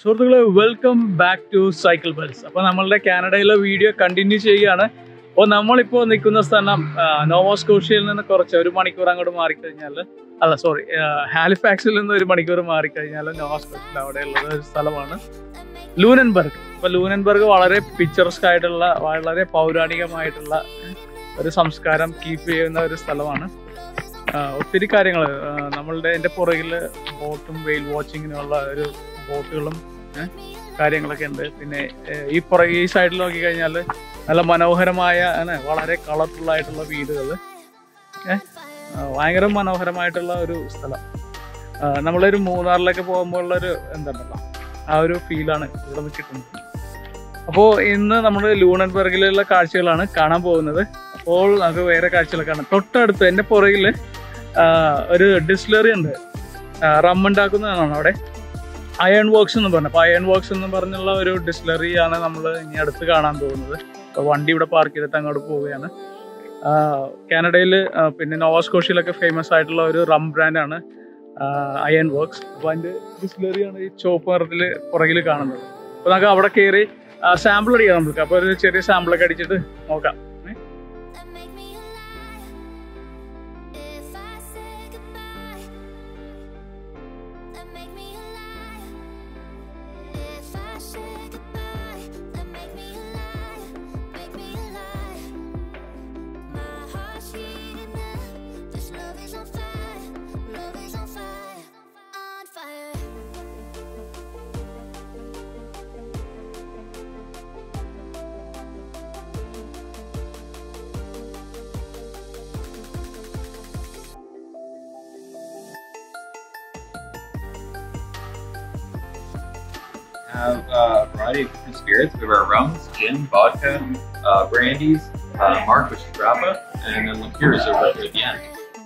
സുഹൃത്തുക്കളെ welcome back to cycle bells അപ്പോൾ നമ്മളുടെ കാനഡയിലെ വീഡിയോ കണ്ടിന്യൂ ചെയ്യുകയാണ് അപ്പോൾ നമ്മളിപ്പോൾ നിൽക്കുന്ന സ്ഥലം ആ, നോവോസ്കോഷ്യയിൽ നിന്ന് കുറച്ച് ഒരു മണിക്കൂർ അങ്ങോട്ട് മാറിക്കഴിഞ്ഞാൽ അല്ല സോറി ഹാലിഫാക്സിൽ നിന്ന് ഒരു മണിക്കൂർ മാറിക്കഴിഞ്ഞാൽ നോവോസ്കോഷ്യൽ അവിടെയുള്ളത് ഒരു സ്ഥലമാണ് ലൂനൻബർഗ് അപ്പോൾ ലൂനൻബർഗ് വളരെ പിക്ചറസ്ക് ആയിട്ടുള്ള വളരെ പൗരാണികമായിട്ടുള്ള ഒരു സംസ്കാരം കീപ്പ് ചെയ്യുന്ന ഒരു സ്ഥലമാണ് ആ, ഒത്തിരി കാര്യങ്ങൾ നമ്മളുടെ എൻ്റെ പുറകിൽ ബോട്ടും വെയിൽ വാച്ചിങ്ങിനുള്ള ഒരു ബോട്ടുകളും ഏ, കാര്യങ്ങളൊക്കെ ഉണ്ട് പിന്നെ ഏ, ഈ പുറകെ ഈ സൈഡിൽ നോക്കി കഴിഞ്ഞാൽ നല്ല മനോഹരമായ ആണ്, വളരെ കളർഫുൾ ആയിട്ടുള്ള വീടുകൾ ഭയങ്കര മനോഹരമായിട്ടുള്ള ഒരു സ്ഥലം ആ, നമ്മളൊരു മൂന്നാറിലൊക്കെ പോകുമ്പോൾ ഉള്ളൊരു എന്താണല്ലോ ആ ഒരു ഫീലാണ് ഇവിടെ നിന്ന് കിട്ടുന്നത് അപ്പോൾ ഇന്ന് നമ്മൾ ലൂണൻബർഗിലുള്ള കാഴ്ചകളാണ് കാണാൻ പോകുന്നത് അപ്പോൾ നമുക്ക് വേറെ കാഴ്ചകൾ കാണാം തൊട്ടടുത്ത് എൻ്റെ പുറകിൽ ഒരു ഡിസ്റ്റിലറി ഉണ്ട് റം ഉണ്ടാക്കുന്നതാണ് അവിടെ അയൺ വർക്ക്സ് എന്ന് പറഞ്ഞു അപ്പോൾ അയൺ വർക്ക്സ് എന്ന് പറഞ്ഞുള്ള ഒരു ഡിസ്റ്റിലറി ആണ് നമ്മൾ ഇനി അടുത്ത് കാണാൻ പോകുന്നത് അപ്പോൾ വണ്ടി ഇവിടെ പാർക്ക് ചെയ്തിട്ട് അങ്ങോട്ട് പോവുകയാണ് കാനഡയിൽ പിന്നെ നോവാസ്കോഷ്യയിലൊക്കെ ഫേമസ് ആയിട്ടുള്ള ഒരു റം ബ്രാൻഡാണ് അയൺ വർക്ക്സ് അപ്പോൾ അതിൻ്റെ ഡിസ്റ്റിലറിയാണ് ഈ ചുവപ്പ് നിറത്തിൽ പുറകിൽ കാണുന്നത് അപ്പോൾ നമുക്ക് അവിടെ കയറി സാമ്പിൾ അടിക്കാം നമുക്ക് അപ്പോൾ ഒരു ചെറിയ സാമ്പിളൊക്കെ അടിച്ചിട്ട് നോക്കാം ഏ? that make me alive. If I say goodbye, that make me alive. If I say goodbye, that make me alive, make me alive. My heart's heating up. This love is on fire, love is on fire, on fire. have uh, a variety of different spirits. We have our rums, gin, vodka, uh, brandies, uh, mark, which is grappa, and then liqueurs over at the end.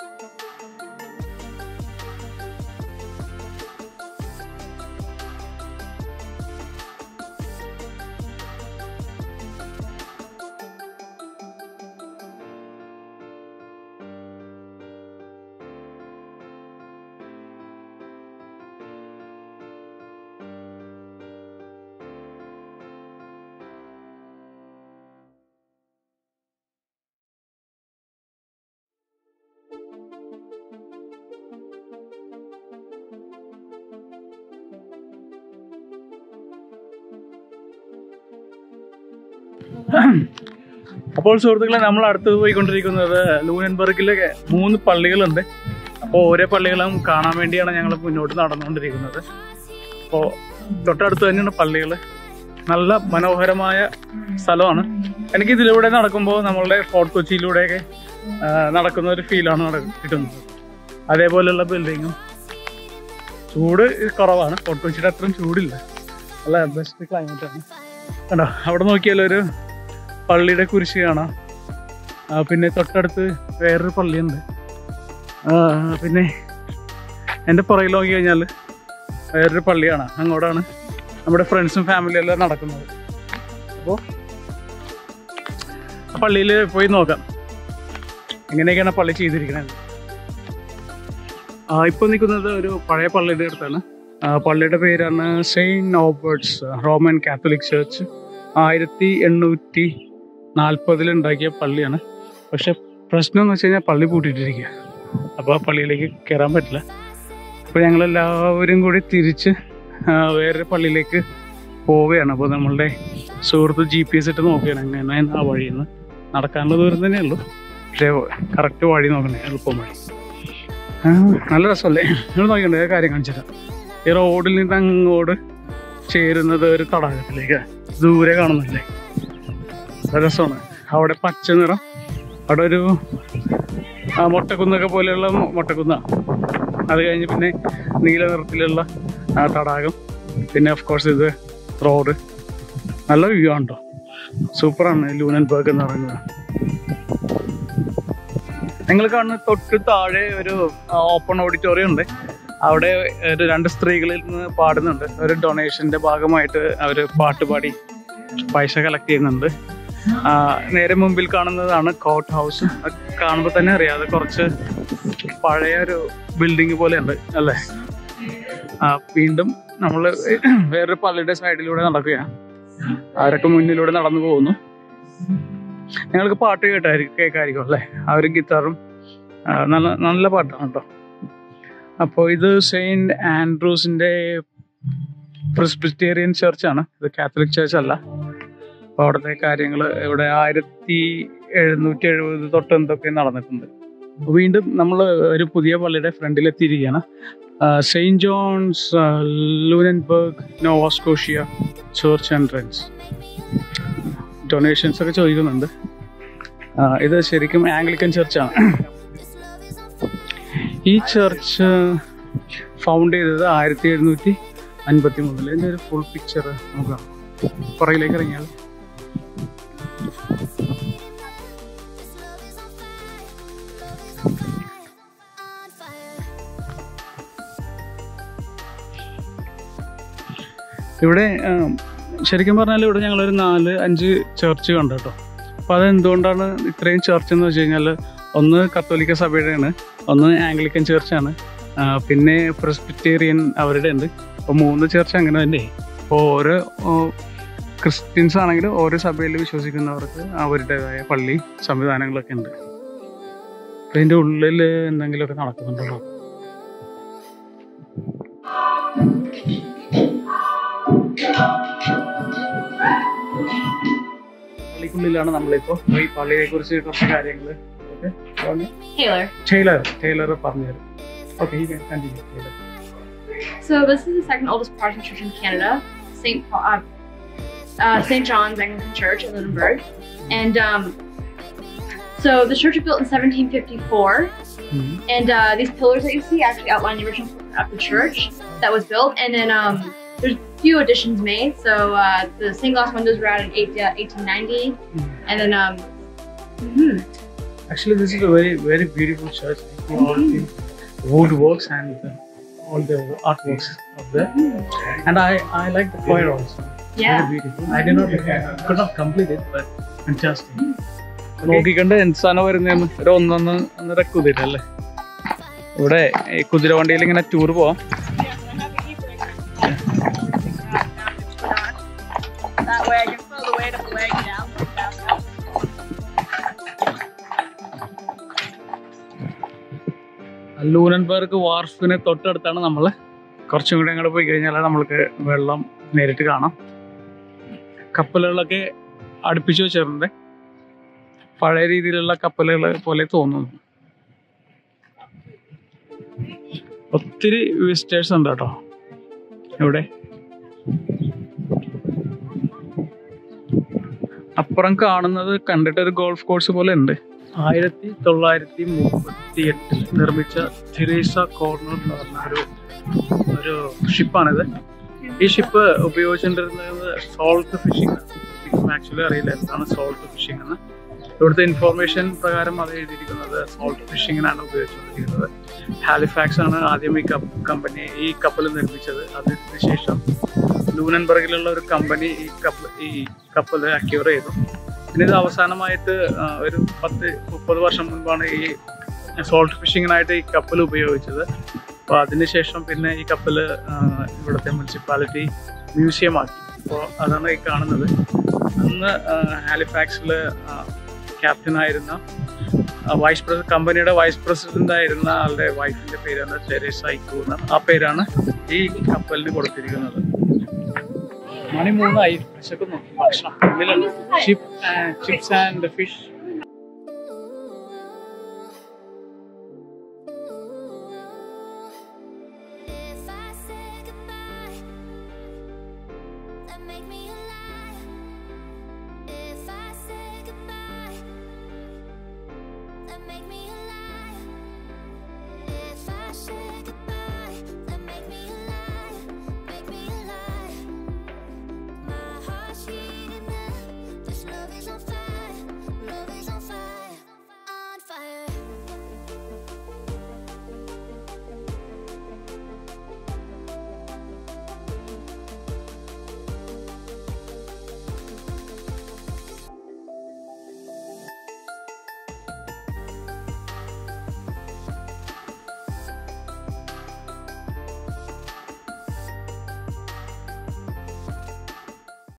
അപ്പോൾ സുഹൃത്തുക്കളെ നമ്മൾ അടുത്തത് പോയിക്കൊണ്ടിരിക്കുന്നത് ലൂനൻബർഗിലെ മൂന്ന് പള്ളികളുണ്ട് അപ്പോൾ ഓരോ പള്ളികളും കാണാൻ വേണ്ടിയാണ് ഞങ്ങൾ മുന്നോട്ട് നടന്നുകൊണ്ടിരിക്കുന്നത് അപ്പോൾ തൊട്ടടുത്ത് തന്നെയാണ് പള്ളികൾ നല്ല മനോഹരമായ സ്ഥലമാണ് എനിക്ക് ഇതിലൂടെ നടക്കുമ്പോൾ നമ്മളുടെ ഫോർട്ട് കൊച്ചിയിലൂടെയൊക്കെ ആ, നടക്കുന്ന ഒരു ഫീലാണ് നട കിട്ടുന്നത് അതേപോലെയുള്ള ബിൽഡിങ്ങും ചൂട് കുറവാണ് ഫോർട്ട് കൊച്ചിയുടെ അത്രയും ചൂടില്ല നല്ല ബെസ്റ്റ് ക്ലൈമറ്റ് ആണ് കണ്ടോ അവിടെ നോക്കിയാൽ ഒരു പള്ളിയുടെ കുരിശ് കാണാം ആ, പിന്നെ തൊട്ടടുത്ത് വേറൊരു പള്ളിയുണ്ട് ആ, പിന്നെ എൻ്റെ പുറകിൽ നോക്കി കഴിഞ്ഞാൽ വേറൊരു പള്ളിയാണ് അങ്ങോട്ടാണ് നമ്മുടെ ഫ്രണ്ട്സും ഫാമിലിയും എല്ലാം നടക്കുന്നത് അപ്പോൾ ആ പള്ളിയിൽ പോയി നോക്കാം എങ്ങനെയൊക്കെയാണ് പള്ളി ചെയ്തിരിക്കുന്നത് ആ ഇപ്പോൾ നിൽക്കുന്നത് ഒരു പഴയ പള്ളിയുടെ അടുത്താണ് ആ, പള്ളിയുടെ പേരാണ് saint Norbert's Roman Catholic church ആയിരത്തി എണ്ണൂറ്റി നാൽപ്പതിൽ ഉണ്ടാക്കിയ പള്ളിയാണ് പക്ഷെ പ്രശ്നം എന്ന് വെച്ച് കഴിഞ്ഞാൽ പള്ളി പൂട്ടിയിട്ടിരിക്കുക അപ്പോൾ ആ പള്ളിയിലേക്ക് കയറാൻ പറ്റില്ല അപ്പോൾ ഞങ്ങളെല്ലാവരും കൂടി തിരിച്ച് ആ, വേറൊരു പള്ളിയിലേക്ക് പോവുകയാണ് അപ്പോൾ നമ്മളുടെ സുഹൃത്ത് ജി പി എസ് ഇട്ട് നോക്കുകയാണ് എങ്ങനെ ആ വഴിയിൽ നിന്ന് നടക്കാനുള്ള ദൂരം തന്നെ ഉള്ളൂ പക്ഷേ കറക്റ്റ് വഴി നോക്കണേ എളുപ്പം വഴി ആ, നല്ല രസമല്ലേ നിങ്ങൾ നോക്കണ്ടേ കാര്യം കാണിച്ചുതരാം ഈ റോഡിൽ നിന്ന് അങ്ങോട്ട് ചേരുന്നത് ഒരു തടാകത്തിലേക്ക് ദൂരെ കാണുന്നില്ലേ നല്ല രസമാണ് അവിടെ പച്ച നിറം അവിടെ ഒരു ആ, മൊട്ടക്കുന്നൊക്കെ പോലെയുള്ള മൊ- മൊട്ടക്കുന്ന അത് കഴിഞ്ഞ് പിന്നെ നീല നിറത്തിലുള്ള ആ, തടാകം പിന്നെ ഓഫ് കോഴ്സ് ഇത് റോഡ് നല്ല വ്യൂ ആണ് കേട്ടോ സൂപ്പറാണ് ലൂനൻബർഗ് എന്ന് പറയുന്നത് നിങ്ങൾ കാണുന്ന തൊട്ട് താഴെ ഒരു ഓപ്പൺ ഓഡിറ്റോറിയം ഉണ്ട് അവിടെ ഒരു രണ്ട് സ്ത്രീകളിൽ നിന്ന് പാടുന്നുണ്ട് ഒരു ഡൊണേഷന്റെ ഭാഗമായിട്ട് അവർ പാട്ട് പാടി പൈസ കളക്ട് ചെയ്യുന്നുണ്ട് ആ, നേരെ മുമ്പിൽ കാണുന്നതാണ് കോട്ട് ഹൗസ് കാണുമ്പോൾ തന്നെ അറിയാം അത് കുറച്ച് പഴയ ഒരു ബിൽഡിംഗ് പോലെ ഉണ്ട് അല്ലേ ആ, വീണ്ടും നമ്മൾ വേറൊരു പള്ളിയുടെ സൈഡിലൂടെ നടക്കുകയാണ് അവരൊക്കെ മുന്നിലൂടെ നടന്നു പോകുന്നു ഞങ്ങൾക്ക് പാട്ട് കേട്ടായിരിക്കും കേൾക്കായിരിക്കും അല്ലേ ആ ഒരു ഗിത്താറും ആ, നല്ല നല്ല പാട്ടാണ് കേട്ടോ അപ്പോൾ ഇത് സെയിന്റ് ആൻഡ്രൂസിന്റെ പ്രിസ്ബിറ്റേറിയൻ ചർച്ചാണ് ഇത് കാത്തലിക് ചർച്ച് അല്ല അപ്പോൾ അവിടുത്തെ കാര്യങ്ങൾ ഇവിടെ ആയിരത്തി എഴുന്നൂറ്റി എഴുപത് തൊട്ട് എന്തൊക്കെ നടന്നിട്ടുണ്ട് വീണ്ടും നമ്മൾ ഒരു പുതിയ പള്ളിയുടെ ഫ്രണ്ടിൽ എത്തിയിരിക്കുകയാണ് saint John's Lunenburg Nova Scotia church entrance donations ഒക്കെ ചോദിക്കുന്നുണ്ട് ആ, ഇത് ശരിക്കും ആംഗ്ലിക്കൻ ചർച്ചാണ് ഈ ചർച്ച് ഫൗണ്ട് ചെയ്തത് ആയിരത്തി എഴുന്നൂറ്റി അൻപത്തി മൂന്നിൽ ഇതിൻ്റെ ഒരു ഫുൾ പിക്ചർ നമുക്ക് കാണാം. പുറകിലേക്ക് ഇറങ്ങിയാൽ on fire. ഇവിടെ ആം, ശരിക്കും പറഞ്ഞാൽ ഇവിടെ ഞങ്ങളൊരു നാല് അഞ്ച് ചർച്ച് കണ്ടു കേട്ടോ അപ്പോൾ അതെന്തുകൊണ്ടാണ് ഇത്രയും ചർച്ച് എന്ന് വെച്ച് കഴിഞ്ഞാൽ ഒന്ന് കത്തോലിക്ക സഭയുടെയാണ് ഒന്ന് ആംഗ്ലിക്കൻ ചർച്ചാണ് ആ, പിന്നെ പ്രസ്ബിറ്റേറിയൻ അവരുടെ ഉണ്ട് അപ്പോൾ മൂന്ന് ചർച്ച് അങ്ങനെ തന്നെ അപ്പോൾ ഓരോ ഓ, ക്രിസ്ത്യൻസ് ആണെങ്കിൽ ഓരോ സഭയിൽ വിശ്വസിക്കുന്നവർക്ക് അവരുടേതായ പള്ളി സംവിധാനങ്ങളൊക്കെ ഉണ്ട് അപ്പോൾ ഇതിൻ്റെ ഉള്ളിൽ എന്തെങ്കിലുമൊക്കെ നടക്കുന്നുണ്ടല്ലോ പള്ളിക്കുള്ളിലാണ് നമ്മളിപ്പോ ഈ പള്ളിയെ കുറിച്ച് കുറച്ച് കാര്യങ്ങൾ Taylor. ടൈലർ ടൈലർ പറഞ്ഞുതരും ഓക്കെ ഈ continue Taylor So this is the second oldest Protestant church in Canada, Saint Paul, uh, uh, Saint John's Anglican Church in Lunenburg, and um, so the church was built in 1754. And uh, these pillars that you see actually outline the original footprint of the church that was built, and then um, there's a few additions made. So uh, the stained glass windows were added in eight, uh, 1890, and then um, mhm. Actually, this is a very, very beautiful church. All the woodworks and uh, all the artworks of there. And I, I like the choir also. Yeah. Very beautiful. I did not, could not complete it, but fantastic. നോക്കിക്കണ്ട് എന്ത് സാധനം വരുന്നതെന്ന് ഒരു ഒന്നൊന്ന് ഒന്നര കുതിര അല്ലേ ഇവിടെ ഈ കുതിര വണ്ടിയിൽ ഇങ്ങനെ ടൂർ പോവാം That way I can feel the weight of the leg down. ലൂനൻബർഗ് വാർഫിന് തൊട്ടടുത്താണ് നമ്മൾ കുറച്ചും കൂടി അങ്ങോട്ട് പോയി കഴിഞ്ഞാൽ നമ്മൾക്ക് വെള്ളം നേരിട്ട് കാണാം കപ്പലുകളൊക്കെ അടുപ്പിച്ച് വെച്ചിട്ടുണ്ട് പഴയ രീതിയിലുള്ള കപ്പലുകൾ പോലെ തോന്നുന്നു ഒത്തിരി വിസിറ്റേഴ്സ് ഉണ്ട് കേട്ടോ ഇവിടെ അപ്പുറം കാണുന്നത് കണ്ടിട്ട് ഒരു ഗോൾഫ് കോഴ്സ് പോലെ ഉണ്ട് ആയിരത്തി തൊള്ളായിരത്തി മുപ്പത്തി എട്ടിൽ നിർമ്മിച്ച തിരേസ കോർണർ എന്ന് പറഞ്ഞ ഒരു ഒരു ഷിപ്പാണിത് ഈ ഷിപ്പ് ഉപയോഗിച്ചുകൊണ്ടിരുന്നത് സോൾട്ട് ഫിഷിംഗ് ആക്ച്വലി അറിയില്ല എന്താണ് സോൾട്ട് ഫിഷിംഗ് എന്ന് ഇവിടുത്തെ ഇൻഫോർമേഷൻ പ്രകാരം അത് എഴുതിയിരിക്കുന്നത് സോൾട്ട് ഫിഷിങ്ങിനാണ് ഉപയോഗിച്ചുകൊണ്ടിരിക്കുന്നത് ഹാലിഫാക്സ് ആണ് ആദ്യം ഈ കമ്പനി ഈ കപ്പൽ നിർമ്മിച്ചത് അതിന് ശേഷം ലൂനൻബർഗിലുള്ള ഒരു കമ്പനി ഈ കപ്പൽ ഈ കപ്പൽ അക്യൂർ ചെയ്തു പിന്നെ ഇത് അവസാനമായിട്ട് ആ, ഒരു പത്ത് മുപ്പത് വർഷം മുൻപാണ് ഈ സോൾട്ട് ഫിഷിങ്ങിനായിട്ട് ഈ കപ്പൽ ഉപയോഗിച്ചത് അപ്പോൾ അതിനുശേഷം പിന്നെ ഈ കപ്പൽ ഇവിടുത്തെ മുനിസിപ്പാലിറ്റി മ്യൂസിയം ആക്കി അപ്പോൾ അതാണ് ഈ കാണുന്നത് അന്ന് ഹാലിഫാക്സിൽ ക്യാപ്റ്റനായിരുന്ന വൈസ് പ്രസിഡന്റ് കമ്പനിയുടെ വൈസ് പ്രസിഡന്റ് ആയിരുന്ന ആളുടെ വൈഫിന്റെ പേരാണ് തെരേസ ഇക്കു എന്ന് ആ പേരാണ് ഈ കപ്പലിന് കൊടുത്തിരിക്കുന്നത് മണി മൂന്നായി വിശക്കുന്നു ഭക്ഷണം ഉള്ളിലുണ്ട് chip chips and fish If I say goodbye, then make me alive. If I say goodbye, then make me alive.